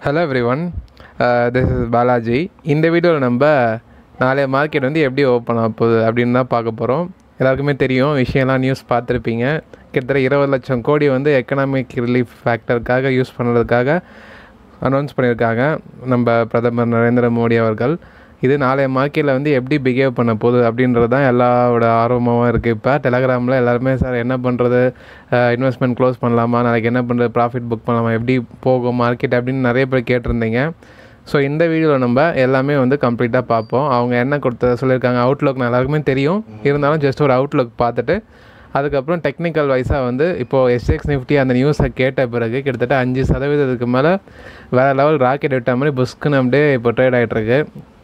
hello everyone this is Balaji இந்த வீடியோவில் நம்ம நாளைய மார்க்கெட் வந்து எப்படி ஓப்பன் ஆக போகுது அப்படின்னு தான் பார்க்க போகிறோம் எல்லாருக்குமே தெரியும் விஷயம்லாம் நியூஸ் பார்த்துருப்பீங்க கிட்டத்தட்ட இருபது லட்சம் கோடி வந்து எக்கனாமிக் ரிலீஃப் ஃபேக்டருக்காக யூஸ் பண்ணுறதுக்காக அனௌன்ஸ் பண்ணியிருக்காங்க நம்ம பிரதமர் நரேந்திர மோடி அவர்கள் இது நாளைய மார்க்கெட்டில் வந்து எப்படி பிஹேவ் பண்ண போகுது அப்படின்றது தான் எல்லாரோட ஆர்வமாகவும் இருக்குது இப்போ டெலகிராமில் எல்லாருமே சார் என்ன பண்ணுறது இன்வெஸ்ட்மெண்ட் க்ளோஸ் பண்ணலாமா நாளைக்கு என்ன பண்ணுறது ப்ராஃபிட் புக் பண்ணலாமா எப்படி போகும் மார்க்கெட் அப்படின்னு நிறைய பேர் கேட்டிருந்தீங்க ஸோ இந்த வீடியோவில் நம்ம எல்லாமே வந்து கம்ப்ளீட்டாக பார்ப்போம் அவங்க என்ன கொடுத்த சொல்லியிருக்காங்க அவுட்லுக் எல்லாருக்குமே தெரியும் இருந்தாலும் ஜஸ்ட் ஒரு அவுட்லுக் பார்த்துட்டு அதுக்கப்புறம் டெக்னிக்கல் வைஸாக வந்து இப்போது எஸ்எக்ஸ் நிஃப்டி அந்த நியூஸை கேட்ட பிறகு கிட்டத்தட்ட அஞ்சு சதவீதத்துக்கு மேலே வேறு லெவல் ராக்கெட் விட்ட மாதிரி புஸ்க்குன்னு அப்படியே இப்போ ட்ரேட் ஆகிட்டுருக்கு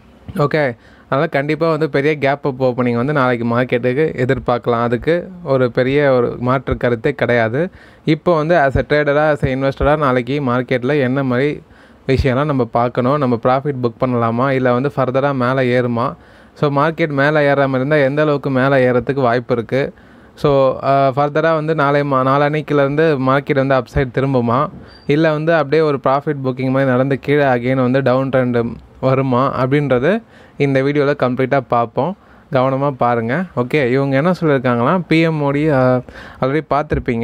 ஓகே அதனால் கண்டிப்பாக வந்து பெரிய கேப் அப் ஓப்பனிங் வந்து நாளைக்கு மார்க்கெட்டுக்கு எதிர்பார்க்கலாம் அதுக்கு ஒரு பெரிய ஒரு மாற்று கருத்தே கிடையாது இப்போ வந்து ஆஸ் எ ட்ரேடராக ஆஸ் எ இன்வெஸ்டராக நாளைக்கு மார்க்கெட்டில் என்ன மாதிரி விஷயம்லாம் நம்ம பார்க்கணும் நம்ம ப்ராஃபிட் புக் பண்ணலாமா இல்லை வந்து ஃபர்தராக மேலே ஏறுமா ஸோ மார்க்கெட் மேலே ஏற மாதிரி இருந்தால் எந்த அளவுக்கு மேலே ஏறத்துக்கு வாய்ப்பு இருக்குது ஸோ ஃபர்தராக வந்து நாளை மா நாளன்னைக்கிலேருந்து மார்க்கெட் வந்து அப்சைட் திரும்புமா இல்லை வந்து அப்படியே ஒரு ப்ராஃபிட் புக்கிங் மாதிரி நடந்து கீழே அகெயின் வந்து டவுன் ட்ரெண்டு வருமா அப்படின்றது இந்த வீடியோவில் கம்ப்ளீட்டாக பார்ப்போம் கவனமாக பாருங்கள் ஓகே இவங்க என்ன சொல்லியிருக்காங்களா பிஎம் மோடி ஆல்ரெடி பார்த்துருப்பீங்க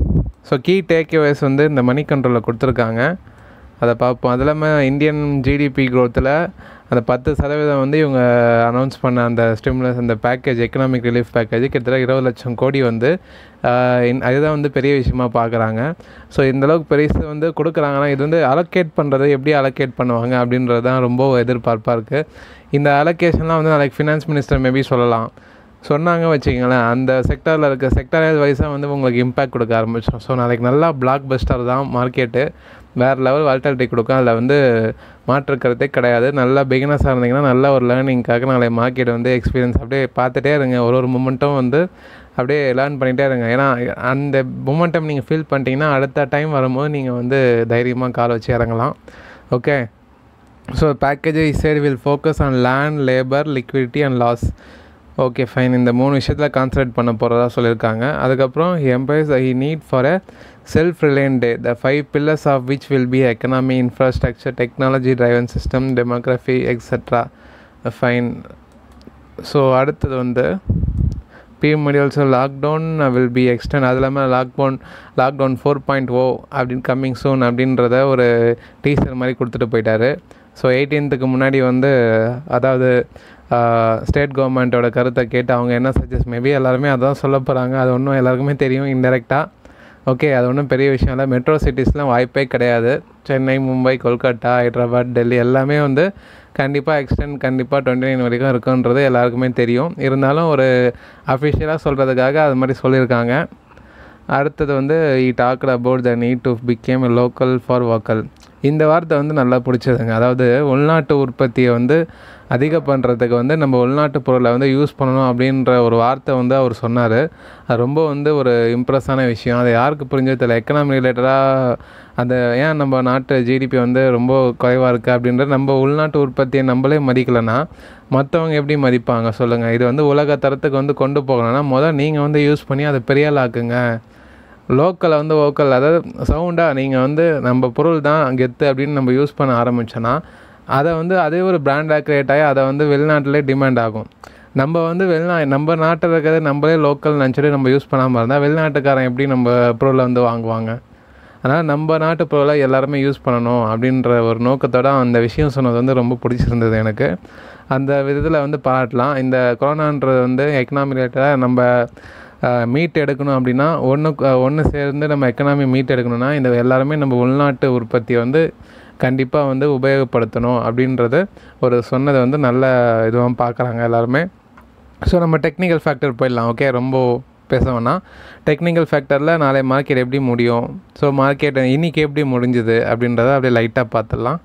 ஸோ கீ டேக்அவேஸ் வந்து இந்த மணி கண்ட்ரோலில் கொடுத்துருக்காங்க அதை பார்ப்போம் அது இல்லாமல் இந்தியன் ஜிடிபி க்ரோத்தில் அந்த பத்து சதவீதம் வந்து இவங்க அனௌன்ஸ் பண்ண அந்த ஸ்டிமுலஸ் அந்த பேக்கேஜ் எக்கனாமிக் ரிலீஃப் பேக்கேஜ் கிட்டத்தட்ட இருபது லட்சம் கோடி வந்து அதுதான் வந்து பெரிய விஷயமா பார்க்குறாங்க ஸோ இந்தளவுக்கு பெருசு வந்து கொடுக்குறாங்கன்னா இது வந்து அலோகேட் பண்ணுறது எப்படி அலோகேட் பண்ணுவாங்க அப்படின்றது தான் ரொம்ப எதிர்பார்ப்பாக இருக்குது இந்த அலோகேஷன்லாம் வந்து நாளைக்கு ஃபினான்ஸ் மினிஸ்டர் மேபி சொல்லலாம் சொன்னாங்க வச்சுக்கங்களேன் அந்த செக்டரில் இருக்க செக்டரல் வைஸாக வந்து உங்களுக்கு இம்பேக்ட் கொடுக்க ஆரம்பிச்சிடும் ஸோ நாளைக்கு நல்லா பிளாக் பஸ்டர் தான் மார்க்கெட்டு வேறு லெவல் வால்டாலிட்டி கொடுக்கும் அதில் வந்து மாற்று கருத்தே கிடையாது நல்லா பிகினஸாக இருந்தீங்கன்னா நல்ல ஒரு லேர்னிங்காக நாளை மார்க்கெட் வந்து எக்ஸ்பீரியன்ஸ் அப்படியே பார்த்துட்டே இருங்க ஒரு ஒரு மூமெண்ட்டும் வந்து அப்படியே லேர்ன் பண்ணிகிட்டே இருங்க ஏன்னா அந்த மூமெண்டம் நீங்கள் ஃபீல் பண்ணிட்டீங்கன்னா அடுத்த டைம் வரும்போது நீங்கள் வந்து தைரியமாக கால் வச்சு இறங்கலாம் okay so package side will focus on land labour liquidity and laws okay fine இந்த மூணு விஷயத்தில் கான்சன்ட்ரேட் பண்ண போகிறதா சொல்லியிருக்காங்க அதுக்கப்புறம் emphasis I need for a self reliant day the five pillars of which will be economy infrastructure technology driven system demography extra fine so அடுத்தது வந்து PM Modi also lockdown will be extend அது இல்லாமல் lockdown lockdown four point o அப்படின்னு coming சூன் அப்படின்றத ஒரு teaser மாதிரி கொடுத்துட்டு போயிட்டாரு ஸோ எயிட்டீன்த்துக்கு முன்னாடி வந்து அதாவது ஸ்டேட் கவர்மெண்ட்டோட கருத்தை கேட்டு அவங்க என்ன சஜஸ்ட் மேபி எல்லாருமே அதான் சொல்ல போகிறாங்க அது ஒன்றும் எல்லாருக்குமே தெரியும் இன்டெரக்டாக ஓகே அது ஒன்றும் பெரிய விஷயம் இல்லை மெட்ரோ சிட்டிஸ்லாம் வாய்ப்பே கிடையாது சென்னை மும்பை கொல்கட்டா ஹைட்ராபாத் டெல்லி எல்லாமே வந்து கண்டிப்பாக எக்ஸ்டெண்ட் கண்டிப்பாக டுவெண்ட்டி நைன் வரைக்கும் இருக்குன்றது எல்லாருக்குமே தெரியும் இருந்தாலும் ஒரு அஃபிஷியலாக சொல்கிறதுக்காக அது மாதிரி சொல்லியிருக்காங்க அடுத்தது வந்து he talked about the need to become local for vocal இந்த வார்த்தை வந்து நல்லா பிடிச்சதுங்க அதாவது உள்நாட்டு உற்பத்தியை வந்து அதிகம் பண்ணுறதுக்கு வந்து நம்ம உள்நாட்டு பொருளை வந்து யூஸ் பண்ணணும் அப்படின்ற ஒரு வார்த்தை வந்து அவர் சொன்னார் அது ரொம்ப வந்து ஒரு இம்ப்ரெஸ்ஸான விஷயம் அது யாருக்கு புரிஞ்சது தெரியல எக்கனாமி ரிலேட்டடாக அந்த ஏன் நம்ம நாட்டு ஜிடிபி வந்து ரொம்ப குறைவாக இருக்குது அப்படின்றது நம்ம உள்நாட்டு உற்பத்தியை நம்மளே மதிக்கலைன்னா மற்றவங்க எப்படி மதிப்பாங்க சொல்லுங்கள் இது வந்து உலக தரத்துக்கு வந்து கொண்டு போகணும்னா முதல் நீங்கள் வந்து யூஸ் பண்ணி அதை பெரிய ஆக்குங்க லோக்கலை வந்து ஓக்கல் அதாவது சவுண்டாக நீங்கள் வந்து நம்ம பொருள் தான் கெத்து அப்படின்னு நம்ம யூஸ் பண்ண ஆரம்பித்தோன்னா அதை வந்து அதே ஒரு பிராண்டாக க்ரியேட் ஆகி அதை வந்து வெளிநாட்டிலே டிமாண்ட் ஆகும் நம்ம வந்து வெளிநா நம்ம நாட்டில் இருக்கிறது நம்மளே லோக்கல் நினச்சிட்டு நம்ம யூஸ் பண்ணாமல் இருந்தால் வெளிநாட்டுக்காரன் எப்படி நம்ம பொருளை வந்து வாங்குவாங்க அதனால் நம்ம நாட்டு பொருளை எல்லாருமே யூஸ் பண்ணணும் அப்படின்ற ஒரு நோக்கத்தோட அந்த விஷயம் சொன்னது வந்து ரொம்ப பிடிச்சிருந்தது எனக்கு அந்த விதத்தில் வந்து பாராட்டலாம் இந்த கொரோனான்றது வந்து எக்கனாமி ரிலேட்டடாக நம்ம மீட் எடுக்கணும் அப்படின்னா ஒன்று ஒன்று சேர்ந்து நம்ம எக்கனாமி மீட் எடுக்கணும்னா இந்த எல்லாருமே நம்ம உள்நாட்டு உற்பத்தியை வந்து கண்டிப்பாக வந்து உபயோகப்படுத்தணும் அப்படின்றது ஒரு சொன்னதை வந்து நல்ல இதுவாக பார்க்குறாங்க எல்லாருமே ஸோ நம்ம டெக்னிக்கல் ஃபேக்டர் போயிடலாம் ஓகே ரொம்ப பேச வேணாம் டெக்னிக்கல் ஃபேக்டரில் நாளை மார்க்கெட் எப்படி முடியும் ஸோ மார்க்கெட் இன்றைக்கி எப்படி முடிஞ்சுது அப்படின்றத அப்படியே லைட்டாக பார்த்துடலாம்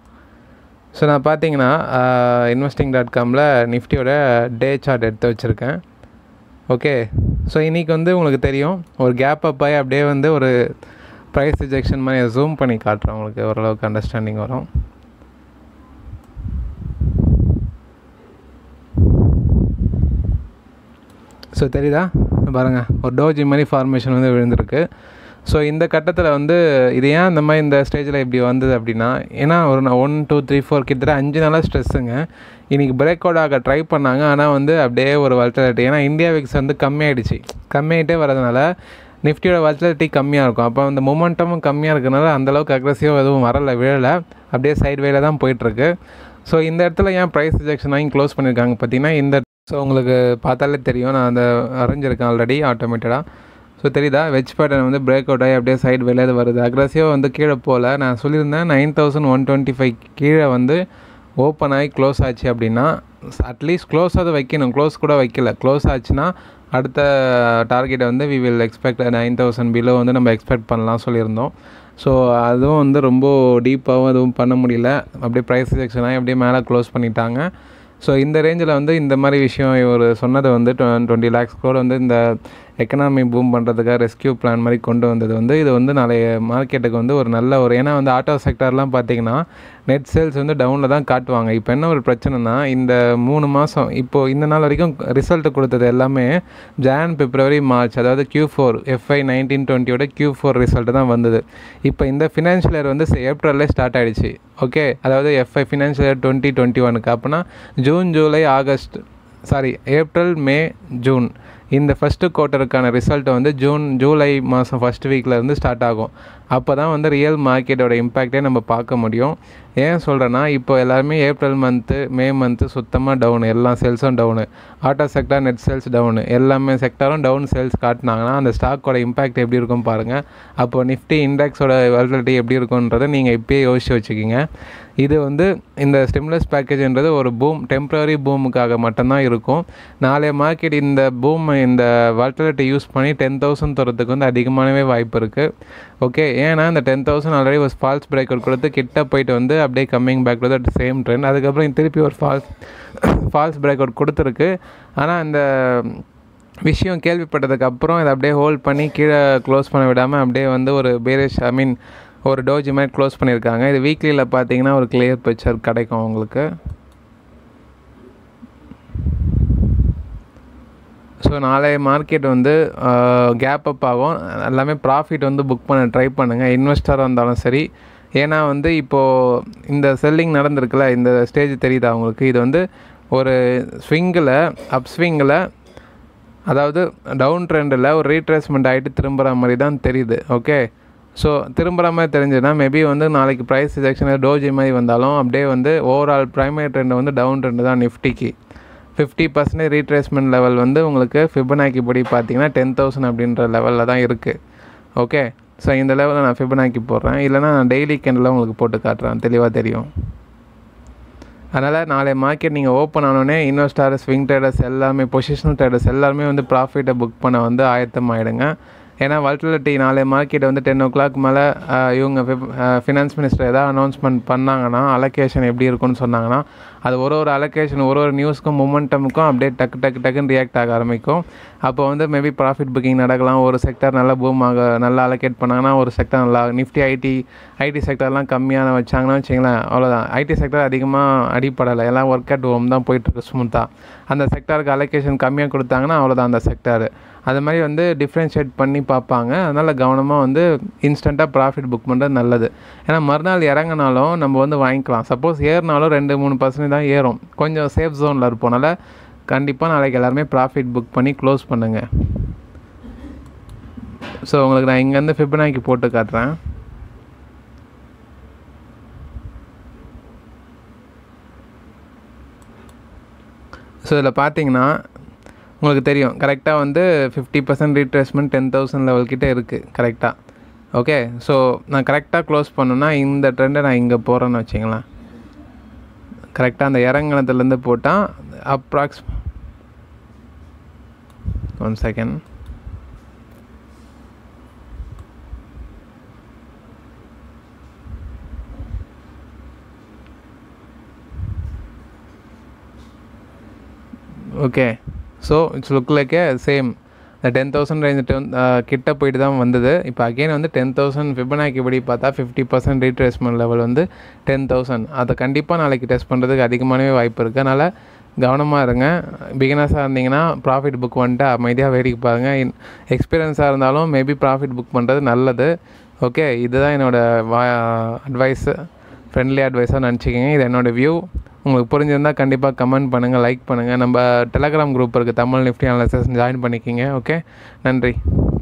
ஸோ நான் பார்த்தீங்கன்னா இன்வெஸ்டிங் டாட் காமில் நிஃப்டியோட டே சார்ட் எடுத்து வச்சுருக்கேன் ஓகே ஸோ இன்றைக்கி வந்து உங்களுக்கு தெரியும் ஒரு கேப் அப் ஆகி அப்படியே வந்து ஒரு ப்ரைஸ் ரிஜெக்ஷன் மாதிரி ஜூம் பண்ணி காட்டுறேன் உங்களுக்கு ஓரளவுக்கு அண்டர்ஸ்டாண்டிங் வரும் ஸோ தெரியுதா பாருங்கள் ஒரு டோஜி மாதிரி ஃபார்மேஷன் வந்து விழுந்திருக்கு ஸோ இந்த கட்டத்தில் வந்து இது ஏன் இந்த மாதிரி இந்த ஸ்டேஜில் இப்படி வந்தது அப்படின்னா ஏன்னா ஒரு ஒன் டூ த்ரீ ஃபோர் கிட்டத்தட்ட அஞ்சு நாளாக ஸ்ட்ரெஸ்ஸுங்க இன்றைக்கி பிரேக் அவுட் ஆக ட்ரை பண்ணாங்க ஆனால் வந்து அப்படியே ஒரு வல்டலிட்டி ஏன்னா இந்தியா விக்ஸ் வந்து கம்மியாயிடுச்சு கம்மியாகிட்டே வரதுனால நிஃப்டியோட வல்டலிட்டி கம்மியாக இருக்கும் அப்போ அந்த மொமெண்டமும் கம்மியாக இருக்கிறனால அந்தளவுக்கு அக்ரெசிவாக எதுவும் வரலை விழலை அப்படியே சைட் வேல தான் போயிட்டுருக்கு ஸோ இந்த இடத்துல ஏன் ப்ரைஸ் ரிஜெக்ஷன் ஆகி க்ளோஸ் பண்ணியிருக்காங்க பார்த்தீங்கன்னா இந்த ஸோ உங்களுக்கு பார்த்தாலே தெரியும் நான் அந்த வரைஞ்சிருக்கேன் ஆல்ரெடி ஆட்டோமேட்டடாக ஸோ தெரியுதா வெஜ் பேட்டர்ன் வந்து பிரேக் அவுட் ஆகி அப்படியே சைடு வெளியே வருது அக்ரஸிவாக வந்து கீழே போகல நான் சொல்லியிருந்தேன் nine thousand one twenty five கீழே வந்து ஓப்பன் ஆகி க்ளோஸ் ஆச்சு அப்படின்னா அட்லீஸ்ட் க்ளோஸ் அது வைக்கணும் க்ளோஸ் கூட வைக்கல க்ளோஸ் ஆச்சுன்னா அடுத்த டார்கெட்டை வந்து we will expect nine thousand below வந்து நம்ம எக்ஸ்பெக்ட் பண்ணலாம் சொல்லியிருந்தோம் ஸோ அதுவும் வந்து ரொம்ப டீப்பாகவும் எதுவும் பண்ண முடியல அப்படியே ப்ரைஸ் ரிஜெக்ஷன் ஆகி அப்படியே மேலே க்ளோஸ் பண்ணிட்டாங்க ஸோ இந்த ரேஞ்சில் வந்து இந்த மாதிரி விஷயம் இவர் சொன்னது வந்து டுவெண்ட்டி லேக்ஸ் கூட வந்து இந்த எக்கனாமி பூம் பண்ணுறதுக்காக ரெஸ்கியூ பிளான் மாதிரி கொண்டு வந்தது வந்து இது வந்து நாளைய மார்க்கெட்டுக்கு வந்து ஒரு நல்ல ஒரு ஏன்னா வந்து ஆட்டோ செக்டர்லாம் பார்த்தீங்கன்னா நெட் சேல்ஸ் வந்து டவுனில் தான் காட்டுவாங்க இப்போ என்ன ஒரு பிரச்சனைனா இந்த மூணு மாதம் இப்போது இந்த நாள் வரைக்கும் ரிசல்ட் கொடுத்தது எல்லாமே ஜான் பிப்ரவரி மார்ச் அதாவது கியூ ஃபோர் எஃப்ஐ நைன்டீன் டுவெண்ட்டியோட கியூ ஃபோர் ரிசல்ட் தான் வந்தது இப்போ இந்த ஃபினான்ஷியல் இயர் வந்து ஏப்ரல்லே ஸ்டார்ட் ஆகிடுச்சு ஓகே அதாவது FY financial year twenty twenty ஒனுக்கு அப்போனா June July August sorry April May June இந்த ஃபஸ்ட்டு குவார்ட்டருக்கான ரிசல்ட் வந்து ஜூன் ஜூலை மாதம் ஃபஸ்ட் வீக்கில் இருந்து ஸ்டார்ட் ஆகும் அப்போ தான் வந்து ரியல் மார்க்கெட்டோட இம்பேக்டே நம்ம பார்க்க முடியும் ஏன் சொல்கிறேன்னா இப்போ எல்லாருமே ஏப்ரல் மந்த்து மே மந்த்து சுத்தமாக டவுனு எல்லா சேல்ஸும் down auto sector net sales down எல்லாமே செக்டாரும் டவுன் சேல்ஸ் காட்டினாங்கன்னா அந்த ஸ்டாக்கோட இம்பேக்ட் எப்படி இருக்கும் பாருங்கள் அப்போது நிஃப்டி இண்டெக்ஸோட வாலிட்டிலிட்டி எப்படி இருக்குன்றதை நீங்கள் இப்போயே யோசிச்சு வச்சுக்கிங்க இது வந்து இந்த ஸ்டிம்லஸ் பேக்கேஜ்ன்றது ஒரு பூம் டெம்ப்ரவரி பூமுக்காக மட்டும்தான் இருக்கும் நாளைய மார்க்கெட் இந்த பூம் இந்த வால்டிலிட்டி யூஸ் பண்ணி டென் தௌசண்ட் தரத்துக்கு வந்து அதிகமானவே வாய்ப்பு இருக்குது ஓகே ஏன்னா இந்த டென் தௌசண்ட் ஆல்ரெடி ஒரு ஃபால்ஸ் பிரேக் அவுட் கொடுத்து கிட்ட போயிட்டு வந்து அப்படியே coming back to that same trend அதுக்கப்புறம் திருப்பி ஒரு ஃபால்ஸ் ஃபால்ஸ் பிரேக் அவுட் கொடுத்துருக்கு ஆனால் இந்த விஷயம் கேள்விப்பட்டதுக்கு அப்புறம் இதை அப்படியே ஹோல்ட் பண்ணி கீழே க்ளோஸ் பண்ண விடாமல் அப்படியே வந்து ஒரு பேரிஷ் ஐ மீன் ஒரு டோஜி மாதிரி க்ளோஸ் பண்ணியிருக்காங்க இது வீக்லியில் பார்த்தீங்கன்னா ஒரு கிளியர் பிக்சர் கிடைக்கும் உங்களுக்கு ஸோ நாளைய மார்க்கெட் வந்து கேப் அப் ஆகும் எல்லாமே ப்ராஃபிட் வந்து புக் பண்ண ட்ரை பண்ணுங்கள் இன்வெஸ்டராக இருந்தாலும் சரி ஏன்னா வந்து இப்போது இந்த செல்லிங் நடந்திருக்குல்ல இந்த ஸ்டேஜ் தெரியுதா உங்களுக்கு இது வந்து ஒரு ஸ்விங்கில் அப் ஸ்விங்கில் அதாவது டவுன் ட்ரெண்டில் ஒரு ரீட்ரேஸ்மெண்ட் ஆகிட்டு திரும்புகிற மாதிரி தான் தெரியுது ஓகே ஸோ திரும்புகிற மாதிரி தெரிஞ்சதுன்னா மேபி வந்து நாளைக்கு ப்ரைஸ் ரிஜெக்ஷன் டோஜி மாதிரி வந்தாலும் அப்படியே வந்து ஓவரால் ப்ரைமரி ட்ரெண்ட் வந்து டவுன் ட்ரெண்டு தான் நிஃப்டிக்கு ஃபிஃப்டி பர்சன்டேஜ் ரீட்ரேஸ்மெண்ட் லெவல் வந்து உங்களுக்கு ஃபிபனாக்கி படி பார்த்தீங்கன்னா டென் தௌசண்ட் அப்படின்ற லெவலில் தான் இருக்குது ஓகே ஸோ இந்த லெவலில் நான் ஃபிபனாக்கி போடுறேன் இல்லைனா நான் டெய்லி கேண்டில் உங்களுக்கு போட்டு காட்டுறேன் தெளிவாக தெரியும் அதனால் நாளை மார்க்கெட் நீங்கள் ஓப்பன் ஆனோடனே இன்வெஸ்டர் ஸ்விங் ட்ரேடர்ஸ் எல்லாமே பொசிஷனல் ட்ரேடர்ஸ் எல்லாருமே வந்து ப்ராஃபிட்டை புக் பண்ண வந்து ஆயத்தம் ஆகிடுங்க ஏன்னா வல்டிலிட்டி நாளை மார்க்கெட் வந்து டென் ஓ கிளாக் மேலே இவங்க ஃபினான்ஸ் மினிஸ்டர் எதாவது அனௌன்ஸ்மெண்ட் பண்ணாங்கன்னா அலோகேஷன் எப்படி இருக்கும்னு சொன்னாங்கன்னா அது ஒரு ஒரு அலோகேஷன் ஒரு ஒரு நியூஸ்க்கும் மொமெண்டமுக்கும் அப்படியே டக்கு டக்கு டக்குன்னு ரியாக்ட் ஆக ஆரம்பிக்கும் அப்போ வந்து மேபி ப்ராஃபிட் புக்கிங் நடக்கலாம் ஒரு செக்டர் நல்லா பூம் ஆக நல்லா அலோகேட் பண்ணாங்கன்னா ஒரு செக்டர் நல்லா நிஃப்டி ஐடி ஐடி செக்டர்லாம் கம்மியான வச்சாங்கன்னா வச்சிங்களேன் அவ்வளோதான் ஐடி செக்டர் அதிகமாக அடிப்படலை எல்லாம் ஒர்க் அட் ஹோம் தான் போயிட்டுருக்கு ஸ்மூத்தாக அந்த செக்டருக்கு அலோகேஷன் கம்மியாக கொடுத்தாங்கன்னா அவ்வளோதான் அந்த செக்டர் அது மாதிரி வந்து டிஃப்ரென்ஷியேட் பண்ணி பார்ப்பாங்க அதனால் கவனமாக வந்து இன்ஸ்டண்ட்டாக ப்ராஃபிட் புக் பண்ணுறது நல்லது ஏன்னா மறுநாள் இறங்கினாலும் நம்ம வந்து வாங்கிக்கலாம் சப்போஸ் ஏறினாலும் ரெண்டு மூணு பர்சன்டேஜ் தான் ஏறும் கொஞ்சம் சேஃப் ஜோனில் இருப்போனால கண்டிப்பாக நாளைக்கு எல்லாருமே ப்ராஃபிட் புக் பண்ணி க்ளோஸ் பண்ணுங்கள் ஸோ உங்களுக்கு நான் இங்கேருந்து ஃபிப்னாக்கி போட்டு காட்டுறேன் ஸோ இதில் பார்த்தீங்கன்னா உங்களுக்கு தெரியும் கரெக்டாக வந்து fifty percent retracement ten thousand level கிட்டே இருக்குது கரெக்டாக ஓகே ஸோ நான் கரெக்டாக க்ளோஸ் பண்ணணுன்னா இந்த ட்ரெண்டை நான் இங்கே போகிறேன்னு வச்சிங்களேன் கரெக்டாக அந்த இறங்கினத்துலேருந்து போட்டால் approx one second okay so it's look like a same இந்த டென் தௌசண்ட் ரேஞ்ச் கிட்ட போயிட்டு தான் வந்தது இப்போ அகெயின் வந்து டென் தௌசண்ட் ஃபிபனாக்கி படி பார்த்தா ஃபிஃப்டி பர்சன்ட் ரீட்ரேஸ்மெண்ட் லெவல் வந்து டென் தௌசண்ட் அதை கண்டிப்பாக நாளைக்கு டெஸ்ட் பண்ணுறதுக்கு அதிகமானவே வாய்ப்பு இருக்குது அதனால் கவனமாக இருங்க பிகினர்ஸாக இருந்தீங்கன்னா ப்ராஃபிட் புக் வந்துட்டு அமைதியாக வேடிக்கை பாருங்கள் எக்ஸ்பீரியன்ஸாக இருந்தாலும் மேபி ப்ராஃபிட் புக் பண்ணுறது நல்லது ஓகே இதுதான் என்னோடய வா அட்வைஸு ஃப்ரெண்ட்லி அட்வைஸாக நினச்சிக்கிங்க இது என்னோடய வியூ உங்களுக்கு புரிஞ்சிருந்தால் கண்டிப்பாக கமெண்ட் பண்ணுங்கள் லைக் பண்ணுங்கள் நம்ம டெலகிராம் குரூப் இருக்குது தமிழ் நிஃப்டி அனாலிசிஸ் ஜாயின் பண்ணிக்கிங்க ஓகே நன்றி